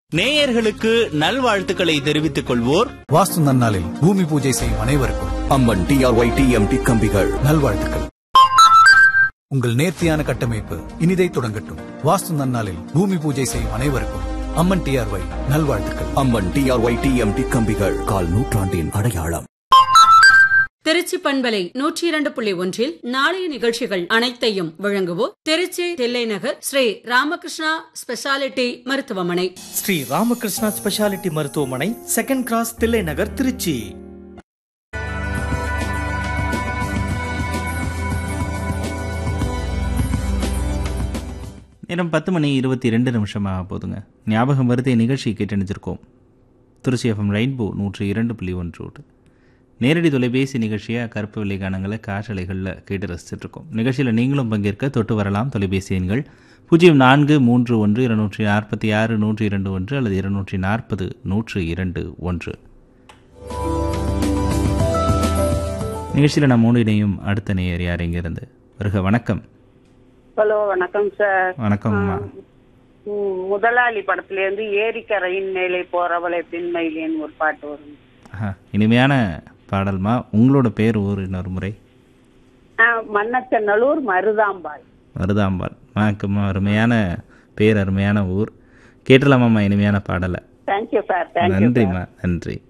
நேயர்களுக்கு நல்வாழ்த்துக்களை தெரிவித்துக் கொள்வோர் வாஸ்து நன்னாளில் பூமி பூஜை செய்யும் அனைவருக்கும் அம்மன் டிஆர்ஒய் டிஎம்டி கம்பிகள் நல்வாழ்த்துக்கள் உங்கள் நேர்த்தியான கட்டமைப்பு இனிதை தொடங்கட்டும் வாஸ்து நன்னாளில் பூமி பூஜை செய்யும் அனைவருக்கும் அம்மன் டிஆர்ஒய் நல்வாழ்த்துக்கள் அம்மன் டிஆர்ஒய் டிஎம்டி கம்பிகள் கால் நூற்றாண்டின் அடையாளம் திருச்சி பண்பலை நூற்றி இரண்டு புள்ளி ஒன்றில் நாளைய நிகழ்ச்சிகள் அனைத்தையும் வழங்குவோர் திருச்சி தில்லை நகர் ஸ்ரீ ராமகிருஷ்ணா ஸ்பெஷாலிட்டி மருத்துவமனை ஸ்ரீ ராமகிருஷ்ணா ஸ்பெஷாலிட்டி மருத்துவமனை செகண்ட் கிராஸ் தில்லை நகர் திருச்சி நேரம் பத்து மணி இருபத்தி ரெண்டு நிமிஷமாக போதுங்க ஞாபகம் வருதே நிகழ்ச்சி கேட்டணிச்சிருக்கோம் திருச்சி எஃப்எம் ரெயின்போ நூற்றி இரண்டு புள்ளி ஒன்றோடு நேரடி தொலைபேசி நிகழ்ச்சியாக கருப்பு வெள்ளை கானங்களை காற்றலைகளில் கேட்டு ரசிச்சிட்ருக்கோம் நிகழ்ச்சியில் நீங்களும் பங்கேற்க தொட்டு வரலாம் தொலைபேசி எண்கள் பூஜ்ஜியம் நான்கு மூன்று ஒன்று இருநூற்றி நாற்பத்தி ஆறு நூற்றி இரண்டு ஒன்று அல்லது இருநூற்றி நாற்பது நூற்று இரண்டு ஒன்று நிகழ்ச்சியில் நம்மோடு இணையும் அடுத்த நேயர் யார் இங்கிருந்து வருக வணக்கம் ஹலோ வணக்கம் சார் வணக்கம்மா ம், முதலாளி படத்துல இருந்து ஏரிக்கரையின் மேலே போறவளை பின்மையிலேன்னு ஒரு பாட்டு வரும் ஆஹா, இனிமையான பாடல்மா உங்களோட பேர் ஊர் இன்னொரு முறை ஆ, மண்ணச்சநல்லூர் மருதாம்பாள் மருதாம்பாள் மாக்குமா அருமையான பேர் அருமையான ஊர் கேட்டலாமாம்மா இனிமையான பாடலை தேங்க்யூ சார் தேங்க்யூ நன்றிம்மா நன்றி